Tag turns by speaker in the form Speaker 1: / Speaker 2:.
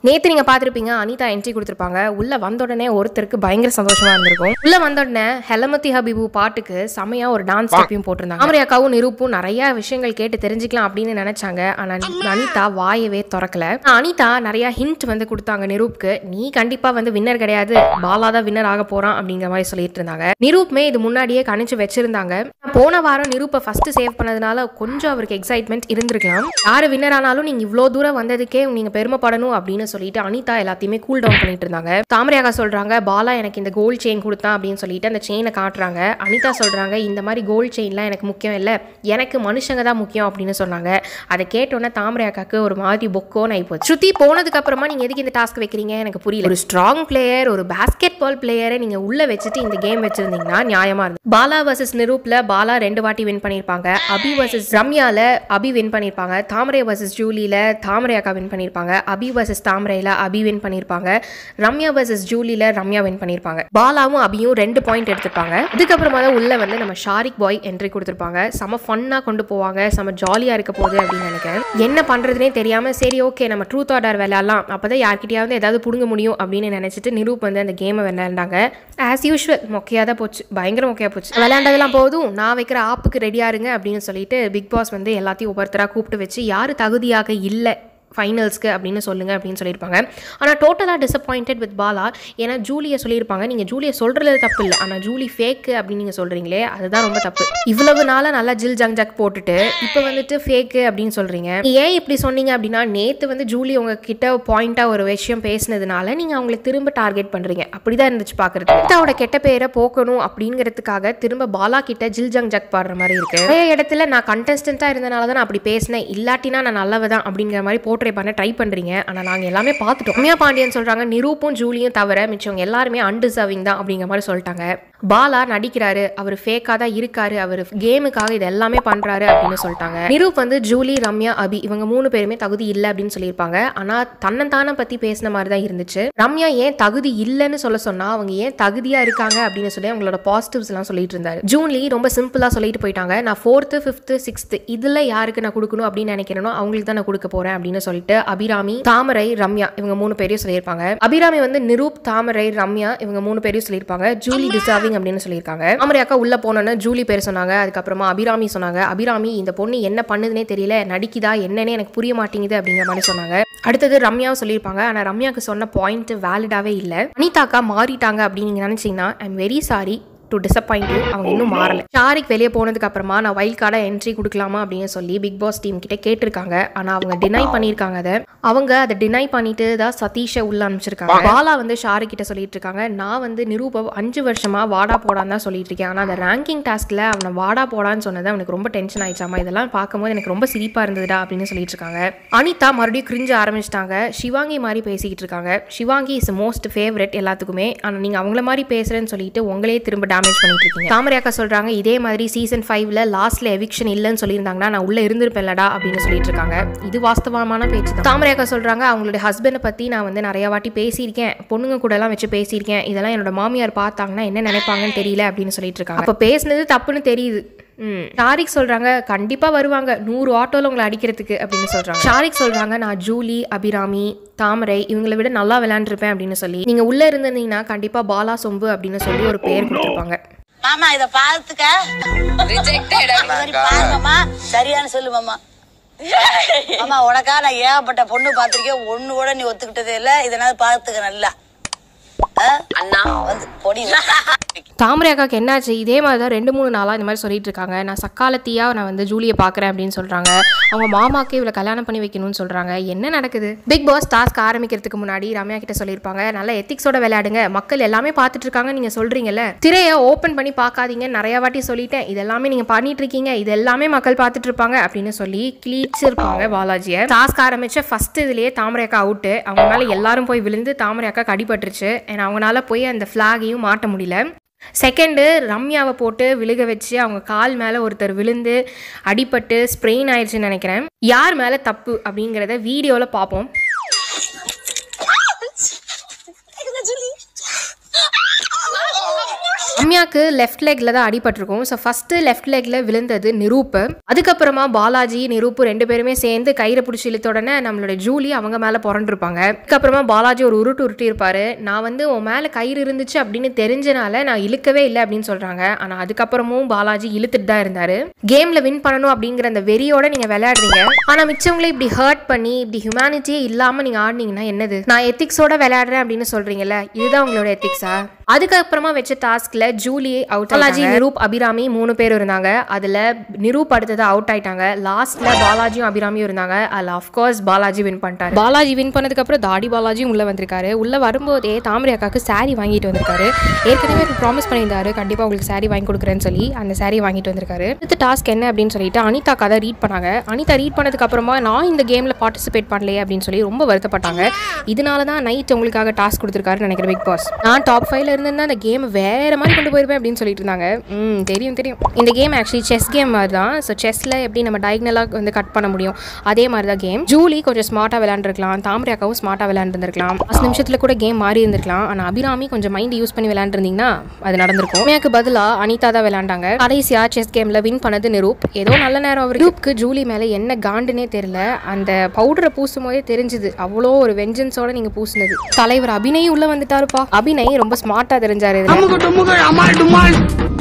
Speaker 1: நேத்து நீங்க பார்த்திருப்பீங்க அனிதா என்ட்ரி கொடுத்திருப்பாங்க உள்ள வந்த உடனே ஒருத்தருக்கு பயங்கர சந்தோஷமா இருந்திருக்கும் உள்ள வந்த உடனே ஹெலமதி ஹபிபு பாட்டுக்கு செமையா ஒரு டான்ஸ் ஸ்டெப்பையும் போட்டிருந்தாங்க தாமரை அக்காவும் நிரூப்பும் நிறைய விஷயங்கள் கேட்டு தெரிஞ்சுக்கலாம் அப்படின்னு நினைச்சாங்க ஆனா அனிதா வாயவே திறக்கல அனிதா நிறைய ஹிண்ட் வந்து கொடுத்தாங்க நிரூப்க்கு நீ கண்டிப்பா வந்து வின்னர் கிடையாது பாலா தான் வின்னர் ஆக போறான் அப்படிங்கிற மாதிரி சொல்லிட்டு இருந்தாங்க நிரூப்மே இது முன்னாடியே கணிச்சு வச்சிருந்தாங்க போன வாரம் நிரூப்பை ஃபர்ஸ்ட் சேவ் பண்ணதுனால கொஞ்சம் அவருக்கு எக்ஸைட்மெண்ட் இருந்திருக்கலாம் யாரு வின்னர் ஆனாலும் நீங்க இவ்வளோ தூரம் வந்ததுக்கே நீங்க பெருமைப்படணும் அப்படின்னு சொல்லிட்டு அனிதா எல்லாத்தையுமே கூல் டவுன் பண்ணிட்டு இருந்தாங்க தாமரையாக்கா சொல்றாங்க பாலா எனக்கு இந்த கோல்ட் செயின் கொடுத்தான் அப்படின்னு சொல்லிட்டு அந்த செயினை காட்டுறாங்க அனிதா சொல்றாங்க இந்த மாதிரி கோல்ட் செயின்லாம் எனக்கு முக்கியம் இல்லை எனக்கு மனுஷங்க தான் முக்கியம் அப்படின்னு சொன்னாங்க அதை கேட்டோன்னே தாமரையாக்காக்கு ஒரு மாதிரி பொக்கோன்னு ஆயிப்போச்சு ஸ்ருதி போனதுக்கு அப்புறமா நீங்க எதுக்கு இந்த டாஸ்க் வைக்கிறீங்க எனக்கு புரியல ஒரு ஸ்ட்ராங் பிளேயர் ஒரு பாஸ்கெட் பால் பிளேயரை நீங்க உள்ள வச்சுட்டு இந்த கேம் வச்சிருந்தீங்கன்னா நியாயமா இருந்தது பாலா வர்சஸ் நிரூப்ல பாலா ரெண்டு வாட்டி வின் பண்ணியிருப்பாங்க அபி வர்சஸ் ரம்யால அபி வின் பண்ணியிருப்பாங்க தாமரை வர்சஸ் ஜூலியில தாமரை அக்கா வின் பண்ணியிருப்பாங்க அபி வர்சஸ் தாமரையில அபி வின் பண்ணியிருப்பாங்க ரம்யா வர்சஸ் ஜூலியில ரம்யா வின் பண்ணியிருப்பாங்க பாலாவும் அபியும் ரெண்டு பாயிண்ட் எடுத்திருப்பாங்க இதுக்கப்புறமா தான் உள்ள வந்து நம்ம ஷாரிக் பாய் என்ட்ரி கொடுத்துருப்பாங்க செம ஃபன்னா கொண்டு போவாங்க செம ஜாலியா இருக்க போகுது அப்படின்னு நினைக்கிறேன் என்ன பண்றதுனே தெரியாம சரி ஓகே நம்ம ட்ரூத் ஆர்டர் விளையாடலாம் அப்பதான் யார்கிட்டயாவது ஏதாவது புடுங்க முடியும் அப்படின்னு நினைச்சிட்டு நிரூப் வந்து அந்த கேமை விளையாண்டாங்க ஆஸ் யூஷுவல் மொக்கையா தான் போச்சு பயங்கர மொக்கையா போச்சு விளையாண்டதெல்லாம் போதும் நான் வைக்கிற ஆப்புக்கு ரெடியா இருங்க அப்படின்னு சொல்லிட்டு பிக் பாஸ் வந்து எல்லாத்தையும் ஒவ்வொருத்தரா கூப்பிட்டு வச்சு யாரு தகுதியாக இல்லை ஃபைனல்ஸ்க்கு அப்படின்னு சொல்லுங்க அப்படின்னு சொல்லியிருப்பாங்க ஆனால் டோட்டலாக டிசப்பாயிண்டட் வித் பாலா ஏன்னா ஜூலியை சொல்லியிருப்பாங்க நீங்கள் ஜூலியை சொல்கிறது தப்பு இல்லை ஆனால் ஜூலி ஃபேக்கு அப்படின்னு நீங்கள் சொல்கிறீங்களே அதுதான் ரொம்ப தப்பு இவ்வளவு நாளாக நல்லா ஜில் ஜங் ஜக் போட்டுட்டு இப்போ வந்துட்டு ஃபேக்கு அப்படின்னு சொல்கிறீங்க ஏன் இப்படி சொன்னீங்க அப்படின்னா நேற்று வந்து ஜூலி உங்ககிட்ட பாயிண்ட்டாக ஒரு விஷயம் பேசினதுனால நீங்கள் அவங்களை திரும்ப டார்கெட் பண்ணுறீங்க அப்படி தான் இருந்துச்சு பார்க்குறது அனிதாவோட கெட்ட பேரை போக்கணும் அப்படிங்கிறதுக்காக திரும்ப பாலா கிட்ட ஜில் ஜங் ஜக் பாடுற மாதிரி இருக்கு நிறைய இடத்துல நான் கண்டஸ்டண்ட்டாக இருந்தனால தான் நான் அப்படி பேசினேன் இல்லாட்டினா நான் நல்லவ தான் அப்படிங்கிற மாதிரி போர்ட்ரே பண்ண ட்ரை பண்ணுறீங்க ஆனால் நாங்கள் எல்லாமே பார்த்துட்டோம் ரம்யா பாண்டியன் சொல்கிறாங்க நிரூப்பும் ஜூலியும் தவிர மிச்சவங்க எல்லாருமே அன்டிசர்விங் தான் அப்படிங்கிற மாதிரி சொல்லிட்டாங்க பாலா நடிக்கிறாரு அவர் ஃபேக்காக தான் இருக்காரு அவர் கேமுக்காக இது எல்லாமே பண்ணுறாரு அப்படின்னு சொல்லிட்டாங்க நிரூப் வந்து ஜூலி ரம்யா அபி இவங்க மூணு பேருமே தகுதி இல்லை அப்படின்னு சொல்லியிருப்பாங்க ஆனால் தன்னந்தானை பற்றி பேசின மாதிரி தான் இருந்துச்சு ரம்யா ஏன் தகுதி இல்லைன்னு சொல்ல சொன்னா அவங்க ஏன் தகுதியா இருக்காங்க அப்படின்னு சொல்லி அவங்களோட பாசிட்டிவ்ஸ் எல்லாம் சொல்லிட்டு இருந்தாரு ஜூன்லி ரொம்ப சிம்பிளா சொல்லிட்டு போயிட்டாங்க நான் ஃபோர்த்து ஃபிஃப்த்து சிக்ஸ்த்து இதுல யாருக்கு நான் கொடுக்கணும் அப்படின்னு நினைக்கிறேனோ அவங்களுக்கு தான் நான் கொடுக்க போறேன் அப்படின்னு சொல்லிட்டு அபிராமி தாமரை ரம்யா இவங்க மூணு பேரையும் சொல்லியிருப்பாங்க அபிராமி வந்து நிரூப் தாமரை ரம்யா இவங்க மூணு பேரையும் சொல்லியிருப்பாங்க ஜூலி டிசர்விங் அப்படின்னு சொல்லியிருக்காங்க தாமரை அக்கா உள்ள போனோன்னு ஜூலி பேர் சொன்னாங்க அதுக்கப்புறமா அபிராமி சொன்னாங்க அபிராமி இந்த பொண்ணு என்ன பண்ணுதுன்னே தெரியல நடிக்குதா என்னன்னே எனக்கு புரிய மாட்டேங்குது அப்படிங்கிற மாதிரி சொன்னாங்க அடுத்தது ரம்யாவும் சொல்லியிருப்பாங்க ஆனால் ரம்யாவுக்கு சொன்ன பாயிண்ட் வேலிடாவே இல்லை அனிதாக்கா மாறிட்டாங்க அப்படின்னு நீங்கள் நினச்சிங்கன்னா I am very sorry to disappoint you அவங்க இன்னும் மாறல ஷாரிக் வெளியே போனதுக்கு அப்புறமா நான் வைல்ட் கார்டா என்ட்ரி கொடுக்கலாமா அப்படின்னு சொல்லி பிக் பாஸ் டீம் கிட்ட கேட்டிருக்காங்க ஆனா அவங்க டினை பண்ணியிருக்காங்க அதை அவங்க அதை டினை பண்ணிட்டு தான் சதீஷை உள்ள அனுப்பிச்சிருக்காங்க பாலா வந்து ஷாரிக் கிட்ட சொல்லிட்டு இருக்காங்க நான் வந்து நிரூப அஞ்சு வருஷமா வாடா போடான்னு தான் சொல்லிட்டு இருக்கேன் ஆனா அந்த ரேங்கிங் டாஸ்க்ல அவனை வாடா போடான்னு சொன்னது அவனுக்கு ரொம்ப டென்ஷன் ஆயிடுச்சாமா இதெல்லாம் பார்க்கும்போது எனக்கு ரொம்ப சிரிப்பா இருந்ததுடா அப்படின்னு சொல்லிட்டு இருக்காங்க அனிதா மறுபடியும் கிரிஞ்ச ஆரம்பிச்சிட்டாங்க சிவாங்கி மாதிரி பேசிக்கிட்டு இருக்காங்க சிவாங்கி இஸ் மோஸ்ட் ஃபேவரட் எல்லாத்துக்குமே ஆனா நீங்க அவங்கள மாதிரி பேசுறேன்னு சொல்லிட்டு உங்களே திரும்ப டேமேஜ் பண்ணிட்டு இருக்கீங்க தாமரை அக்கா சொல்றாங்க இதே மாதிரி சீசன் ஃபைவ்ல லாஸ்ட்ல எவிக்ஷன் இல்லைன்னு சொல்லியிருந்தாங்கன்னா நான் உள்ள இருந்திருப்பேன்லடா அப்படின்னு சொல்லிட்டு இருக்காங்க இது வாஸ்தவமான பேச்சு தான் தாமரை அக்கா சொல்றாங்க அவங்களுடைய ஹஸ்பண்டை பத்தி நான் வந்து நிறைய வாட்டி பேசியிருக்கேன் பொண்ணுங்க கூட எல்லாம் வச்சு பேசியிருக்கேன் இதெல்லாம் என்னோட மாமியார் பார்த்தாங்கன்னா என்ன நினைப்பாங்கன்னு தெரியல அப்படின்னு சொல்லிட்டு இருக்காங்க அப்ப பேசுனது தப்புன்னு தெரியுது ம் ஷாரிக் சொல்றாங்க கண்டிப்பா வருவாங்க நூறு ஆட்டோல உங்களை அடிக்கிறதுக்கு அப்படின்னு சொல்றாங்க ஷாரிக் சொல்றாங்க நான் ஜூலி அபிராமி தாமரை இவங்களை விட நல்லா விளையாண்டுருப்பேன் அப்படின்னு சொல்லி நீங்க உள்ள இருந்திருந்தீங்கன்னா கண்டிப்பா பாலா சொம்பு அப்படின்னு சொல்லி ஒரு பேர் கொடுத்துருப்பாங்க
Speaker 2: மாமா இத பாத்துக்க சரி பாருங்கம்மா சரியான சொல்லு மாமா மாமா உனக்கா நான் ஏகப்பட்ட பொண்ணு பாத்திருக்கேன் ஒண்ணு கூட நீ ஒத்துக்கிட்டதே இல்ல இதனால பாத்துக்க நல்லா அண்ணா வந்து பொடி
Speaker 1: தாமரை அக்காக்கு என்னாச்சு இதே மாதிரி தான் ரெண்டு மூணு நாளாக இந்த மாதிரி சொல்லிட்டு இருக்காங்க நான் சக்காலத்தியா நான் வந்து ஜூலியை பார்க்குறேன் அப்படின்னு சொல்கிறாங்க அவங்க மாமாக்கு இவளை கல்யாணம் பண்ணி வைக்கணும்னு சொல்கிறாங்க என்ன நடக்குது பிக் பாஸ் டாஸ்க் ஆரம்பிக்கிறதுக்கு முன்னாடி ரம்யா கிட்ட சொல்லியிருப்பாங்க நல்ல எத்திக்ஸோட விளையாடுங்க மக்கள் எல்லாமே பார்த்துட்டு இருக்காங்க நீங்கள் சொல்கிறீங்கல்ல திரையை ஓப்பன் பண்ணி பார்க்காதீங்க நிறைய வாட்டி சொல்லிட்டேன் இது எல்லாமே நீங்கள் பண்ணிட்டு இருக்கீங்க இது எல்லாமே மக்கள் பார்த்துட்டு இருப்பாங்க அப்படின்னு சொல்லி கிளீச்சிருப்பாங்க பாலாஜியை டாஸ்க் ஆரம்பிச்ச ஃபர்ஸ்ட் இதுலேயே தாமரை அக்கா அவுட்டு அவங்க மேலே எல்லாரும் போய் விழுந்து தாமரை அக்கா கடிபட்டுருச்சு ஏன்னா அவங்களால போய் அந்த ஃப்ளாகையும் மாட்ட முடியல செகண்டு ரம்யாவை போட்டு விழுக வச்சு அவங்க கால் மேலே ஒருத்தர் விழுந்து அடிபட்டு ஸ்ப்ரெயின் ஆயிடுச்சுன்னு நினைக்கிறேன் யார் மேலே தப்பு அப்படிங்கிறத வீடியோவில் பார்ப்போம் ரம்யாக்கு லெஃப்ட் லெக்ல தான் அடிபட்டிருக்கும் ஸோ ஃபர்ஸ்ட் லெஃப்ட் லெக்ல விழுந்தது நிரூப் அதுக்கப்புறமா பாலாஜி நிரூப் ரெண்டு பேருமே சேர்ந்து கயிறை பிடிச்சி இழுத்த உடனே நம்மளோட ஜூலி அவங்க மேல புரண்டிருப்பாங்க அதுக்கப்புறமா பாலாஜி ஒரு உருட்டு உருட்டி இருப்பாரு நான் வந்து உன் மேல கயிறு இருந்துச்சு அப்படின்னு தெரிஞ்சனால நான் இழுக்கவே இல்லை அப்படின்னு சொல்றாங்க ஆனா அதுக்கப்புறமும் பாலாஜி இழுத்துட்டு தான் இருந்தாரு கேம்ல வின் பண்ணணும் அப்படிங்கிற அந்த வெறியோட நீங்க விளையாடுறீங்க ஆனா மிச்சவங்களே இப்படி ஹர்ட் பண்ணி இப்படி ஹியூமனிட்டியே இல்லாம நீங்க ஆடினீங்கன்னா என்னது நான் எத்திக்ஸோட விளையாடுறேன் அப்படின்னு சொல்றீங்கல்ல இதுதான் உங்களோட எத்திக்ஸா அதுக்கப்புறமா வச்ச டாஸ்க்ல ஜூலி அவுட் பாலாஜி நிரூப் அபிராமி மூணு பேர் இருந்தாங்க அதுல நிரூப் அடுத்தது அவுட் ஆயிட்டாங்க லாஸ்ட்ல பாலாஜியும் அபிராமியும் இருந்தாங்க அதுல அஃப்கோர்ஸ் பாலாஜி வின் பண்ணிட்டாரு பாலாஜி வின் பண்ணதுக்கு அப்புறம் தாடி பாலாஜியும் உள்ள வந்திருக்காரு உள்ள வரும்போதே தாமரை அக்காக்கு saree வாங்கிட்டு வந்திருக்காரு ஏற்கனவே ப்ராமிஸ் பண்ணியிருந்தாரு கண்டிப்பா உங்களுக்கு saree வாங்கி கொடுக்குறேன்னு சொல்லி அந்த saree வாங்கிட்டு வந்திருக்காரு அடுத்த டாஸ்க் என்ன அப்படின்னு சொல்லிட்டு அனிதா கதை ரீட் பண்ணாங்க அனிதா ரீட் பண்ணதுக்கு அப்புறமா நான் இந்த கேம்ல பார்ட்டிசிபேட் பண்ணலையே அப்படின்னு சொல்லி ரொம்ப வருத்தப்பட்டாங்க இதனால தான் நைட் உங்களுக்காக டாஸ்க் கொடுத்துருக்காருன்னு நினைக்கிறேன் பிக் பாஸ் நான் டாப் ஃபைவ்ல இருந்திருந்தா அந்த கேம் வேற மாதிரி கொண்டு போயிருப்பேன் அப்படின்னு சொல்லிட்டு இருந்தாங்க ம் தெரியும் தெரியும் இந்த கேம் ஆக்சுவலி செஸ் கேம் மாதிரி தான் ஸோ செஸ்ல எப்படி நம்ம டயக்னலாக வந்து கட் பண்ண முடியும் அதே மாதிரி தான் கேம் ஜூலி கொஞ்சம் ஸ்மார்ட்டாக விளையாண்டுருக்கலாம் தாமரை அக்காவும் ஸ்மார்ட்டாக விளையாண்டுருந்துருக்கலாம் பத்து நிமிஷத்தில் கூட கேம் மாறி இருந்திருக்கலாம் ஆனால் அபிராமி கொஞ்சம் மைண்ட் யூஸ் பண்ணி விளையாண்டுருந்தீங்கன்னா அது நடந்திருக்கும் எனக்கு பதிலாக அனிதா தான் விளையாண்டாங்க கடைசியா செஸ் கேம்ல வின் பண்ணது நிரூப் ஏதோ நல்ல நேரம் அவர் நிரூப்க்கு ஜூலி மேலே என்ன காண்டுனே தெரியல அந்த பவுடரை பூசும் போதே தெரிஞ்சுது அவ்வளோ ஒரு வெஞ்சன்ஸோட நீங்க பூசினது தலைவர் அபிநய் உள்ள வந்துட்டாருப்பா அபிநய் ரொம்ப ஸ்மார்ட்டா தெரிஞ்சாரு இதுல.
Speaker 3: அமுக டுமுக அமால் டுமால்